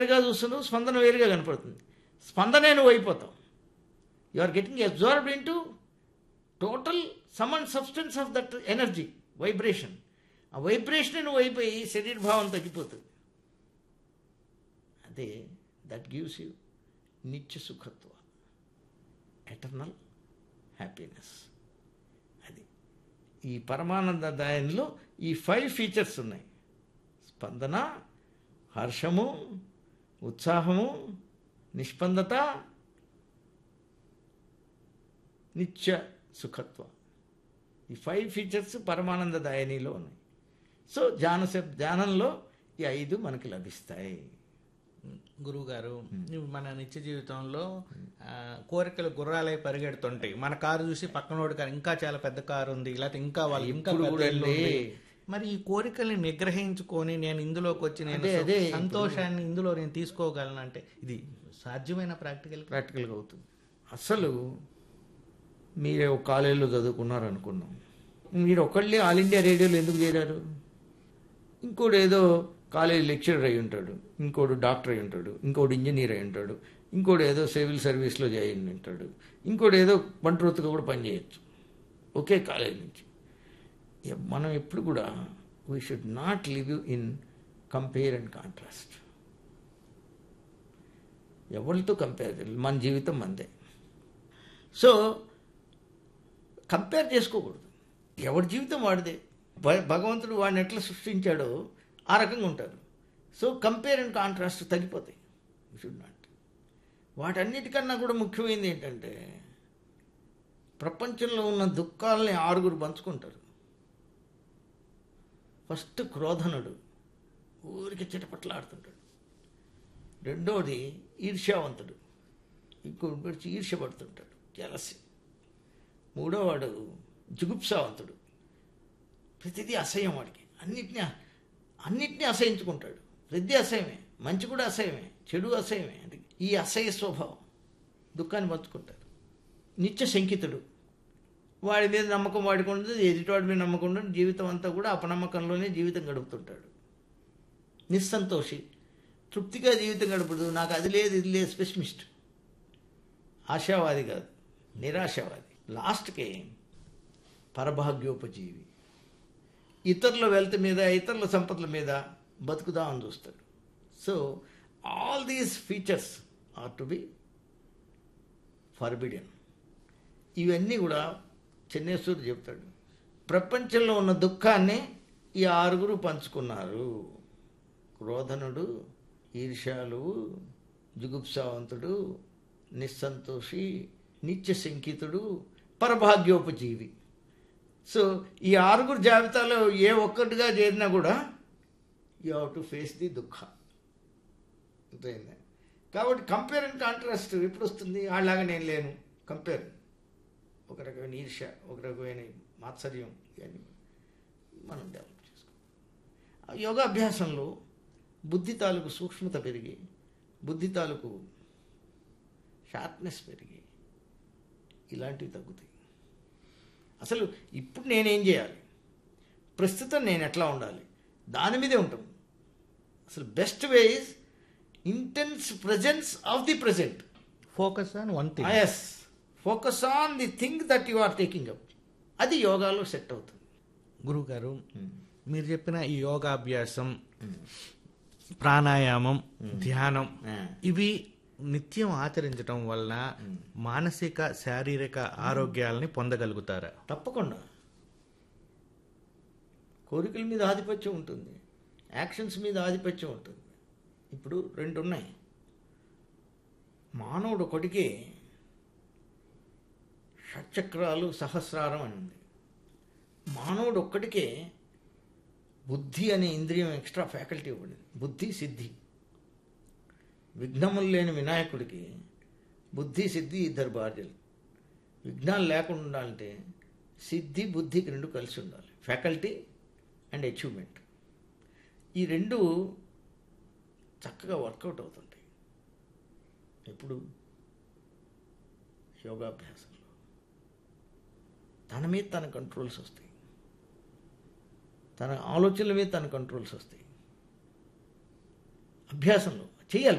వేరుగా చూస్తున్నావు స్పందన వేరుగా కనపడుతుంది స్పందనే నువ్వు అయిపోతావు you are getting absorbed into total sum and substance of that energy vibration ఆ వైబ్రేషన్ నువ్వు అయిపోయి శరీర భావం తగ్గిపోతుంది అదే దట్ గివ్స్ యూ నిత్య సుఖత్వ ఎటర్నల్ హ్యాపీనెస్ అది ఈ పరమానంద దాయంలో ఈ ఫైవ్ ఫీచర్స్ ఉన్నాయి స్పందన హర్షము ఉత్సాహము నిష్పందత నిత్య సుఖత్వ ఈ ఫైవ్ ఫీచర్స్ పరమానంద దాయనిలో ఉన్నాయి సో ధ్యాన ధ్యానంలో ఈ ఐదు మనకి లభిస్తాయి గురువు గారు మన నిత్య జీవితంలో ఆ, కోరికలు గుర్రాలై పరిగెడుతుంటాయి మన కారు చూసి పక్కనోడి కారు ఇంకా చాలా పెద్ద కారు ఉంది లేకపోతే ఇంకా వాళ్ళు ఇంకా ఇప్పుడు పెద్ద కూడా ఇల్లు అండి. ఉంది. మరి ఈ కోరికల్ని నిగ్రహించుకొని నేను ఇందులోకి వచ్చి నేను అదే, అదే. సంతోషాన్ని ఇందులో నేను తీసుకోగలను అంటే ఇది సాధ్యమైన ప్రాక్టికల్ ప్రాక్టికల్గా అవుతుంది అసలు మీరే ఒక కాలేజీలో చదువుకున్నారు అనుకున్నాం మీరు ఒకళ్ళే ఆల్ ఇండియా రేడియోలో ఎందుకు చేరారు ఇంకోటి ఏదో కాలేజ్ లెక్చరర్ అయి ఉంటాడు ఇంకోడు డాక్టర్ అయి ఉంటాడు ఇంకోటి ఇంజనీర్ అయి ఉంటాడు ఇంకోటి ఏదో సివిల్ సర్వీస్లో జాయిన్ ఉంటాడు ఇంకోటి ఏదో పంటరోతుగా కూడా పనిచేయచ్చు ఒకే కాలేజ్ నుంచి ఎ- మనం ఎప్పుడు కూడా we should not live in compare and contrast ఎవరితో కంపేర్ చేయాలి మన జీవితం మందే సో కంపేర్ చేసుకోకూడదు ఎవరి జీవితం వాడిదే భ- భగవంతుడు వాడిని ఎట్లా సృష్టించాడో ఆ రకంగా ఉంటారు సో కంపేర్ అండ్ కాంట్రాస్ట్ తగ్గిపోతాయి షుడ్ నాట్ వాటన్నిటికన్నా కూడా ముఖ్యమైనది ఏంటంటే ప్రపంచంలో ఉన్న దుఃఖాలని ఆరుగురు పంచుకుంటారు ఫస్ట్ క్రోధనుడు ఊరికి చిటపట్లాడుతుంటాడు రెండోది ఈర్ష్యావంతుడు ఇంకోటి గురించి ఈర్ష్యపడుతుంటాడు జలసి మూడోవాడు జుగుప్సావంతుడు ప్రతిదీ అసహ్యం వాడికి అన్నిటినీ అన్నిటినీ అసహించుకుంటాడు ప్రతి అసహ్యమే మంచి కూడా అసహ్యమే చెడు అసహ్యమే అది ఈ అసహ్య స్వభావం దుఃఖాన్ని పంచుకుంటారు నిత్య శంకితుడు వాడి మీద నమ్మకం వాడికి ఉండదు ఎదుటివాడి మీద నమ్మకం ఉండదు జీవితం అంతా కూడా అపనమ్మకంలోనే జీవితం గడుపుతుంటాడు నిస్సంతోషి తృప్తిగా జీవితం గడపదు నాకు అది లేదు ఇది లేదు స్పెసిమిస్ట్ ఆశావాది కాదు నిరాశావాది లాస్ట్కి పరభాగ్యోపజీవి ఇతరుల వెల్త్ మీద ఇతరుల సంపదల మీద బతుకుదామని చూస్తాడు so all these features are to be forbidden ఇవన్నీ కూడా చెన్నేశ్వరుడు చెప్తాడు ప్రపంచంలో ఉన్న దుఃఖాన్ని ఈ ఆరుగురు పంచుకున్నారు క్రోధనుడు ఈర్ష్యాలు జుగుప్సావంతుడు నిస్సంతోషి నిత్య శంకితుడు పరభాగ్యోపజీవి సో ఈ ఆరుగురు జాబితాలో ఏ ఒక్కటిగా చేరినా కూడా you have to face the దుఃఖ అంతేంది కాబట్టి కంపేర్ అండ్ కాంట్రాస్ట్ ఎప్పుడు వస్తుంది వాళ్ళలాగా నేను లేను కంపేర్ ఒక రకమైన ఈర్ష్య ఒక రకమైన మాత్సర్యం ఇవన్నీ మనం డెవలప్ చేసుకోవాలి ఆ యోగాభ్యాసంలో బుద్ధి తాలూకు సూక్ష్మత పెరిగి బుద్ధి తాలూకు షార్ప్నెస్ పెరిగి ఇలాంటివి తగ్గుతాయి అసలు ఇప్పుడు నేనేం చేయాలి ప్రస్తుతం నేను ఎట్లా ఉండాలి దాని మీదే ఉంటాం అసలు best way is intense presence of the present focus on one thing yes focus on the thing that you are taking up అది యోగాలో సెట్ అవుతుంది గురువు గారు మీరు చెప్పిన ఈ యోగాభ్యాసం ప్రాణాయామం ధ్యానం Yeah. ఇవి నిత్యం ఆచరించడం వలన మానసిక శారీరక ఆరోగ్యాలని పొందగలుగుతారా తప్పకుండా కోరికల మీద ఆధిపత్యం ఉంటుంది యాక్షన్స్ మీద ఆధిపత్యం ఉంటుంది ఇప్పుడు రెండు ఉన్నాయి మానవుడు ఒకటికే షట్చక్రాలు సహస్రారం అని ఉంది మానవుడు ఒక్కడికే బుద్ధి అనే ఇంద్రియం ఎక్స్ట్రా ఫ్యాకల్టీ ఇవ్వబడింది బుద్ధి సిద్ధి విఘ్నములు లేని వినాయకుడికి బుద్ధి సిద్ధి ఇద్దరు భార్యలు విఘ్నాలు లేకుండా ఉండాలంటే సిద్ధి బుద్ధికి రెండు కలిసి ఉండాలి ఫ్యాకల్టీ అండ్ అచీవ్మెంట్ ఈ రెండు చక్కగా వర్కౌట్ అవుతుంటాయి ఎప్పుడు యోగాభ్యాసంలో తన మీద తన కంట్రోల్స్ వస్తాయి తన ఆలోచనల మీద తన కంట్రోల్స్ వస్తాయి అభ్యాసంలో చేయాలి